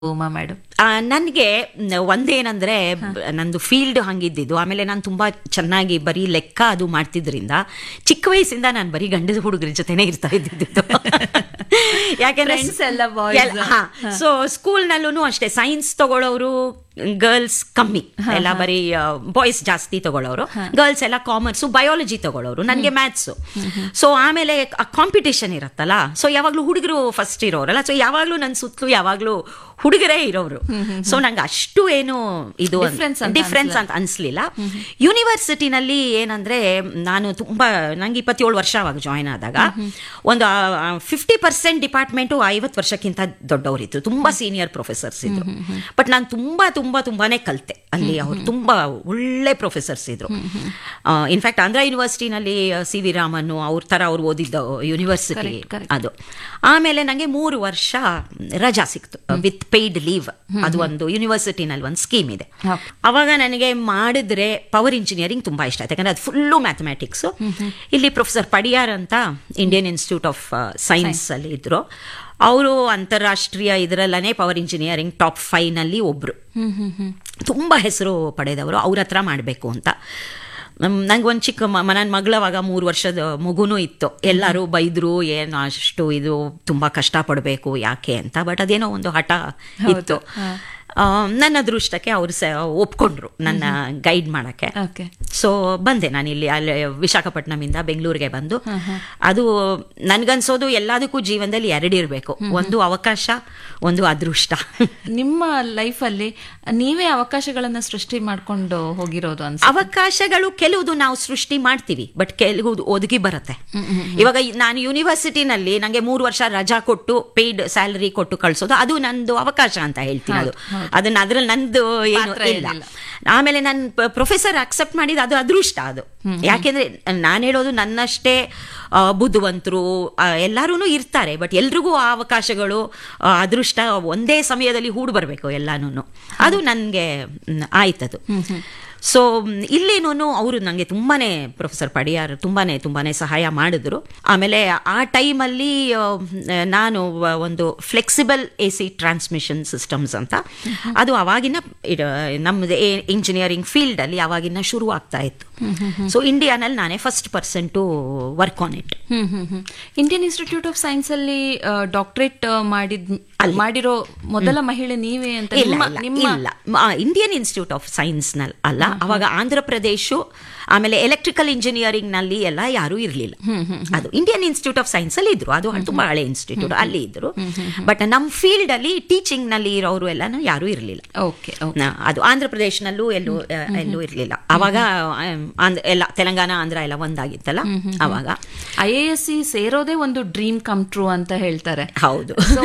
Uma madam ನನಗೆ ಒಂದೇನಂದ್ರೆ ಬ- ನಂದು ಫೀಲ್ಡ್ ಹಂಗಿದ್ದಿದ್ದು ಆಮೇಲೆ ನಾನು ತುಂಬಾ ಚೆನ್ನಾಗಿ ಬರೀ ಲೆಕ್ಕ ಅದು ಮಾಡ್ತಿದ್ರಿಂದ ಚಿಕ್ಕ ವಯಸ್ಸಿಂದ ನಾನು ಬರೀ ಗಂಡದ ಹುಡುಗರ ಜೊತೆನೇ ಇರ್ತಾ ಇದ್ದಿದ್ದು ಯಾಕೆಂದ್ರೆ Friends ಎಲ್ಲ boys. ಸೊ ಸ್ಕೂಲ್ನಲ್ಲೂ ಅಷ್ಟೇ ಸೈನ್ಸ್ ತಗೊಳ್ಳೋರು ಗರ್ಲ್ಸ್ ಕಮ್ಮಿ ಎಲ್ಲ ಬರೀ ಬಾಯ್ಸ್ ಜಾಸ್ತಿ ತಗೊಳ್ಳೋರು ಗರ್ಲ್ಸ್ ಎಲ್ಲ ಕಾಮರ್ಸು ಬಯಾಲಜಿ ತಗೊಳ್ಳೋರು ನನಗೆ ಮ್ಯಾಥ್ಸು ಸೊ ಆಮೇಲೆ ಕಾಂಪಿಟೇಷನ್ ಇರುತ್ತಲ್ಲ ಸೊ ಯಾವಾಗಲೂ ಹುಡುಗರು ಫಸ್ಟ್ ಇರೋರಲ್ಲ ಸೊ ಯಾವಾಗಲೂ ನನ್ನ ಸುತ್ತಲೂ ಯಾವಾಗಲೂ ಹುಡುಗರೇ ಇರೋರು ಸೊ ನಂಗೆ ಅಷ್ಟು ಏನು ಇದು Difference ಅಂತ ಡಿಫ್ರೆನ್ಸ್ ಅಂತ ಅನ್ಸ್ಲಿಲ್ಲ ಯೂನಿವರ್ಸಿಟಿನಲ್ಲಿ ಏನಂದ್ರೆ ನಾನು ತುಂಬಾ ನಂಗೆ ಇಪ್ಪತ್ತೇಳು ವರ್ಷ ಅವಾಗ ಜಾಯ್ನ್ ಆದಾಗ ಒಂದು ಫಿಫ್ಟಿ ಪರ್ಸೆಂಟ್ ಡಿಪಾರ್ಟ್ಮೆಂಟು ಐವತ್ತು ವರ್ಷಕ್ಕಿಂತ ದೊಡ್ಡವರಿದ್ರು ತುಂಬಾ ಸೀನಿಯರ್ ಪ್ರೊಫೆಸರ್ಸ್ ಇದ್ರು ಬಟ್ ನಾನು ತುಂಬಾ ತುಂಬಾ ತುಂಬಾನೇ ಕಲಿತೆ ಅಲ್ಲಿ ಅವ್ರು ತುಂಬಾ ಒಳ್ಳೆ ಪ್ರೊಫೆಸರ್ಸ್ ಇದ್ರು ಇನ್ಫ್ಯಾಕ್ಟ್ ಆಂಧ್ರ ಯೂನಿವರ್ಸಿಟಿನಲ್ಲಿ ಸಿ ವಿ ರಾಮನ್ ಅವ್ರ ತರ ಅವ್ರು ಓದಿದ್ದ ಯೂನಿವರ್ಸಿಟಿ Correct, correct. ಅದು ಆಮೇಲೆ ನನಗೆ ಮೂರು ವರ್ಷ ರಜಾ ಸಿಕ್ತು ವಿತ್ ಪೇಯ್ಡ್ ಲೀವ್ ಅದು ಒಂದು ಯೂನಿವರ್ಸಿಟಿನಲ್ಲಿ ಒಂದು ಸ್ಕೀಮ್ ಇದೆ Okay. ಅವಾಗ ನನಗೆ ಮಾಡಿದ್ರೆ ಪವರ್ ಇಂಜಿನಿಯರಿಂಗ್ ತುಂಬಾ ಇಷ್ಟ ಆಯ್ತು ಯಾಕಂದ್ರೆ ಅದು ಫುಲ್ಲು ಮ್ಯಾಥಮೆಟಿಕ್ಸ್ ಇಲ್ಲಿ ಪ್ರೊಫೆಸರ್ ಪಡಿಯಾರ್ ಅಂತ ಇಂಡಿಯನ್ ಇನ್ಸ್ಟಿಟ್ಯೂಟ್ ಆಫ್ ಸೈನ್ಸ್ ಅಲ್ಲಿ ಇದ್ರು ಅವರು ಅಂತಾರಾಷ್ಟ್ರೀಯ ಇದರಲ್ಲೇ ಪವರ್ ಇಂಜಿನಿಯರಿಂಗ್ ಟಾಪ್ ಫೈವ್ ನಲ್ಲಿ ಒಬ್ರು ತುಂಬಾ ಹೆಸರು ಪಡೆದವರು ಅವ್ರ ಹತ್ರ ಮಾಡಬೇಕು ಅಂತ ನಂಗೆ ಒಂದು ಚಿಕ್ಕ ನನ್ನ ಮಗಳವಾಗ ಮೂರು ವರ್ಷದ ಮಗುನೂ ಇತ್ತು ಎಲ್ಲರೂ ಬೈದ್ರು ಏನು ಅಷ್ಟು ಇದು ತುಂಬಾ ಕಷ್ಟಪಡಬೇಕು ಯಾಕೆ ಅಂತ ಬಟ್ ಅದೇನೋ ಒಂದು ಹಠ ಇತ್ತು ಆ, ನನ್ನ ಅದೃಷ್ಟಕ್ಕೆ ಅವರು ಸ ಒಪ್ಕೊಂಡ್ರು ನನ್ನ ಗೈಡ್ ಮಾಡಕ್ಕೆ ಓಕೆ ಸೊ ಬಂದೆ ನಾನು ಇಲ್ಲಿ ಅಲ್ಲಿ ವಿಶಾಖಪಟ್ಟಣಮಿಂದ ಬೆಂಗಳೂರಿಗೆ ಬಂದು ಅದು ನನ್ಗನ್ಸೋದು ಎಲ್ಲದಕ್ಕೂ ಜೀವನದಲ್ಲಿ ಎರಡಿರ್ಬೇಕು ಒಂದು ಅವಕಾಶ ಒಂದು ಅದೃಷ್ಟ ನಿಮ್ಮ ಲೈಫಲ್ಲಿ ನೀವೇ ಅವಕಾಶಗಳನ್ನ ಸೃಷ್ಟಿ ಮಾಡ್ಕೊಂಡು ಹೋಗಿರೋದು ಅನ್ಸ ಅವಕಾಶಗಳು ಕೆಲವುದು ನಾವು ಸೃಷ್ಟಿ ಮಾಡ್ತೀವಿ ಬಟ್ ಕೆಲವು ಒದಗಿ ಬರುತ್ತೆ ಇವಾಗ ಈ- ನಾನು ಯೂನಿವರ್ಸಿಟಿನಲ್ಲಿ ನಂಗೆ ಮೂರು ವರ್ಷ ರಜಾ ಕೊಟ್ಟು ಪೇಯ್ಡ್ ಸ್ಯಾಲರಿ ಕೊಟ್ಟು ಕಳ್ಸೋದು ಅದು ನಂದು ಅವಕಾಶ ಅಂತ ಹೇಳ್ತೀನಿ ಅದು ಅದನ್ನ ಅದ್ರಲ್ಲಿ ನಂದು ಏನು ಪಾತ್ರ ಇಲ್ಲ ಏನಿಲ್ಲ. ಆಮೇಲೆ ನನ್ನ ಪ್ರೊಫೆಸರ್ ಅಕ್ಸೆಪ್ಟ್ ಮಾಡಿದ ಅದು ಅದೃಷ್ಟ ಅದು ಯಾಕೆಂದ್ರೆ ನಾನು ಹೇಳೋದು ನನ್ನಷ್ಟೇ ಆ, ಬುದ್ಧಿವಂತರು ಎಲ್ಲರೂ ಇರ್ತಾರೆ ಬಟ್ ಎಲ್ರಿಗೂ ಆ ಅವಕಾಶಗಳು ಆ, ಅದೃಷ್ಟ ಒಂದೇ ಸಮಯದಲ್ಲಿ ಹೂಡು ಬರಬೇಕು ಎಲ್ಲಾನು ಅದು ನನಗೆ ಆಯ್ತದು ಸೊ ಇಲ್ಲೇನೂ ಅವರು ನನಗೆ ತುಂಬಾನೇ ಪ್ರೊಫೆಸರ್ ಪಡಿಯಾರ್ ತುಂಬಾನೇ ತುಂಬಾನೇ ಸಹಾಯ ಮಾಡಿದ್ರು ಆಮೇಲೆ ಆ ಟೈಮಲ್ಲಿ ನಾನು ವ- ಒಂದು flexible A C transmission systems ಅಂತ ಅದು ಅವಾಗಿನ ಇಡ- ನಮ್ದು ಇಂಜಿನಿಯರಿಂಗ್ ಫೀಲ್ಡ್ ಅಲ್ಲಿ ಅವಾಗಿನ ಶುರು ಆಗ್ತಾ ಇತ್ತು ಸೊ ಇಂಡಿಯಾನಲ್ಲಿ ನಾನೇ first person to work on it hmm hmm hmm Indian institute of science ಅಲ್ಲಿ ಡಾಕ್ಟರೇಟ್ ಮಾಡಿದ್ ಮಾಡಿರೋ ಮೊದಲ ಮಹಿಳೆ ನೀವೇ ಅಂತ ಇಲ್ಲ ನಿಮ್ಮ- ಇಲ್ಲ, ನಿಮ್ಮ ಇಲ್ಲ ಆ, ಇಂಡಿಯನ್ ಇನ್ಸ್ಟಿಟ್ಯೂಟ್ ಆಫ್ ಸೈನ್ಸ್ ನಲ್ಲಿ ಅಲ್ಲ ಅವಾಗ ಆಂಧ್ರ ಪ್ರದೇಶ ಆಮೇಲೆ ಎಲೆಕ್ಟ್ರಿಕಲ್ ಇಂಜಿನಿಯರಿಂಗ್ ನಲ್ಲಿ ಎಲ್ಲ ಯಾರು ಇರಲಿಲ್ಲ ಅದು ಇಂಡಿಯನ್ ಇನ್ಸ್ಟಿಟ್ಯೂಟ್ ಆಫ್ ಸೈನ್ಸ್ ಅಲ್ಲಿ ಇದ್ರು ಅದು ತುಂಬಾ ಹಳೆ ಇನ್ಸ್ಟಿಟ್ಯೂಟ್ ಅಲ್ಲಿ ಇದ್ರು ಬಟ್ ನಮ್ಮ ಫೀಲ್ಡ್ ಅಲ್ಲಿ ಟೀಚಿಂಗ್ ನಲ್ಲಿ ಇರೋರು ಎಲ್ಲಾನು ಯಾರು ಇರಲಿಲ್ಲ ಓಕೆ ಅದು ಆಂಧ್ರ ಪ್ರದೇಶನಲ್ಲೂ ಎಲ್ಲೂ ಆ, ಎಲ್ಲೂ ಇರಲಿಲ್ಲ ಅವಾಗ ಆಮ್, ಆಂಧ್ರ ಎಲ್ಲ ತೆಲಂಗಾಣ ಆಂಧ್ರ ಎಲ್ಲ ಒಂದಾಗಿತ್ತಲ್ಲ ಅವಾಗ ಐ ಎ ಎಸ್ ಸಿ ಸೇರೋದೇ ಒಂದು ಡ್ರೀಮ್ ಕಮ್ ಟ್ರೂ ಅಂತ ಹೇಳ್ತಾರೆ ಹೌದು ಸೊ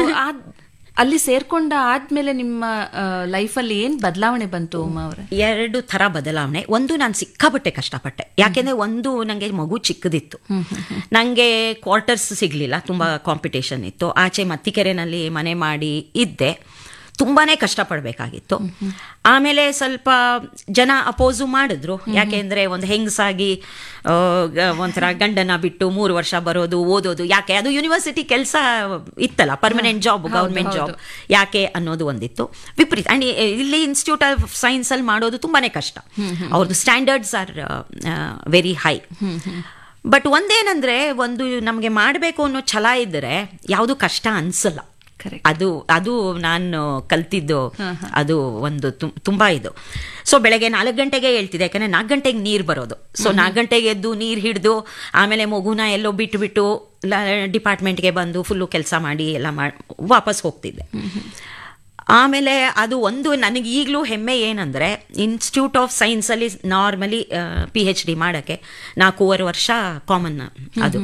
ಅಲ್ಲಿ ಸೇರ್ಕೊಂಡ ಆದ್ಮೇಲೆ ನಿಮ್ಮ ಲೈಫಲ್ಲಿ ಏನ್ ಬದಲಾವಣೆ ಬಂತು ಉಮಾ ಅವರೇ ಎರಡು ಥರ ಬದಲಾವಣೆ ಒಂದು ನಾನು ಸಿಕ್ಕಾಪಟ್ಟೆ ಕಷ್ಟಪಟ್ಟೆ ಯಾಕೆಂದ್ರೆ ಒಂದು ನನಗೆ ಮಗು ಚಿಕ್ಕದಿತ್ತು ನನಗೆ ಕ್ವಾರ್ಟರ್ಸ್ ಸಿಗಲಿಲ್ಲ ತುಂಬ ಕಾಂಪಿಟೇಷನ್ ಇತ್ತು ಆಚೆ ಮತ್ತಿಕೆರೆನಲ್ಲಿ ಮನೆ ಮಾಡಿ ಇದ್ದೆ ತುಂಬಾನೇ ಕಷ್ಟಪಡಬೇಕಾಗಿತ್ತು ಆಮೇಲೆ ಸ್ವಲ್ಪ ಜನ ಅಪೋಸು ಮಾಡಿದ್ರು ಯಾಕೆಂದ್ರೆ ಒಂದು ಹೆಂಗಸಾಗಿ ಆ, ಗ- ಒಂಥರ ಗಂಡನ ಬಿಟ್ಟು ಮೂರು ವರ್ಷ ಬರೋದು ಓದೋದು ಯಾಕೆ ಅದು ಯೂನಿವರ್ಸಿಟಿ ಕೆಲಸ ಇತ್ತಲ್ಲ ಪರ್ಮನೆಂಟ್ ಜಾಬ್ ಗೌರ್ಮೆಂಟ್ ಜಾಬ್ ಯಾಕೆ ಅನ್ನೋದು ಒಂದಿತ್ತು ವಿಪರೀತ ಅಂಡ್ ಇಲ್ಲಿ ಇನ್ಸ್ಟಿಟ್ಯೂಟ್ ಆಫ್ ಸೈನ್ಸ್ ಅಲ್ಲಿ ಮಾಡೋದು ತುಂಬಾನೇ ಕಷ್ಟ ಅವ್ರದ್ದು standards are very high but ಒಂದೇನಂದ್ರೆ ಒಂದು ನಮಗೆ ಮಾಡಬೇಕು ಅನ್ನೋ ಛಲ ಇದ್ದರೆ ಯಾವುದು ಕಷ್ಟ ಅನ್ಸಲ್ಲ Correct. ಅದು ಅದು ನಾನು ಕಲ್ತಿದ್ದು ಅದು ಒಂದು ತುಂ- ತುಂಬಾ ಇದು ಸೊ ಬೆಳಗ್ಗೆ ನಾಲ್ಕು ಗಂಟೆಗೆ ಹೇಳ್ತಿದ್ದೆ ಯಾಕಂದ್ರೆ ನಾಲ್ಕು ಗಂಟೆಗೆ ನೀರು ಬರೋದು ಸೊ ನಾಲ್ಕು ಗಂಟೆಗೆ ಎದ್ದು ನೀರು ಹಿಡಿದು ಆಮೇಲೆ ಮಗುನ ಎಲ್ಲೋ ಬಿಟ್ಟು ಬಿಟ್ಟು ಡಿಪಾರ್ಟ್ಮೆಂಟ್ಗೆ ಬಂದು ಫುಲ್ಲು ಕೆಲಸ ಮಾಡಿ ಎಲ್ಲ ಮಾಡಿ ವಾಪಸ್ ಹೋಗ್ತಿದ್ದೆ ಆಮೇಲೆ ಅದು ಒಂದು ನನಗೆ ಈಗಲೂ ಹೆಮ್ಮೆ ಏನಂದ್ರೆ ಇನ್ಸ್ಟಿಟ್ಯೂಟ್ ಆಫ್ ಸೈನ್ಸಲ್ಲಿ ನಾರ್ಮಲಿ ಪಿ ಎಚ್ ಡಿ ಮಾಡೋಕ್ಕೆ ನಾಲ್ಕೂವರೆ ವರ್ಷ ಕಾಮನ್ ಅದು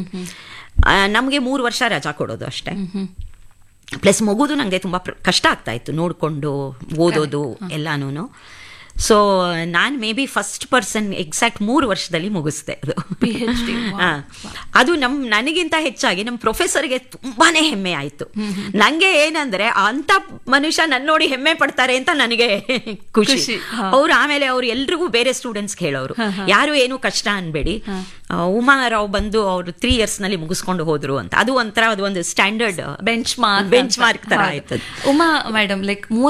ನಮಗೆ ಮೂರು ವರ್ಷ ರಜಾ ಕೊಡೋದು ಅಷ್ಟೇ ಪ್ಲಸ್ ಮಗುದು ನನಗೆ ತುಂಬ ಕಷ್ಟ ಆಗ್ತಾ ಇತ್ತು ನೋಡಿಕೊಂಡು ಓದೋದು ಎಲ್ಲಾನು ಸೊ ನಾನು maybe first person exact ಮೂರು ವರ್ಷದಲ್ಲಿ ಮುಗಿಸ್ದೆ ಅದು PhD, wow. ಹಾ. ಅದು ನಮ್ ನನಗಿಂತ ಹೆಚ್ಚಾಗಿ ನಮ್ಮ ಪ್ರೊಫೆಸರ್ಗೆ ತುಂಬಾನೇ ಹೆಮ್ಮೆ ಆಯ್ತು ನಂಗೆ ಏನಂದ್ರೆ ಅಂತ ಮನುಷ್ಯ ನನ್ನ ನೋಡಿ ಹೆಮ್ಮೆ ಪಡ್ತಾರೆ ಅಂತ ನನಗೆ ಖುಷಿ ಖುಷಿ, ಹಾ. ಅವ್ರು ಆಮೇಲೆ ಅವ್ರು ಎಲ್ರಿಗೂ ಬೇರೆ ಸ್ಟೂಡೆಂಟ್ಸ್ ಹೇಳೋರು ಯಾರು ಏನು ಕಷ್ಟ ಅನ್ಬೇಡಿ ಆ, ಉಮಾ ರಾವ್ ಬಂದು ಅವರು ತ್ರೀ ಇಯರ್ಸ್ ನಲ್ಲಿ ಮುಗಿಸ್ಕೊಂಡು ಹೋದ್ರು ಅಂತ ಅದು ಒಂಥರ ಅದು ಒಂದು standard benchmark benchmark ತರ ಆಯ್ತದ ಉಮಾ ಮೇಡಮ್ ಲೈಕ್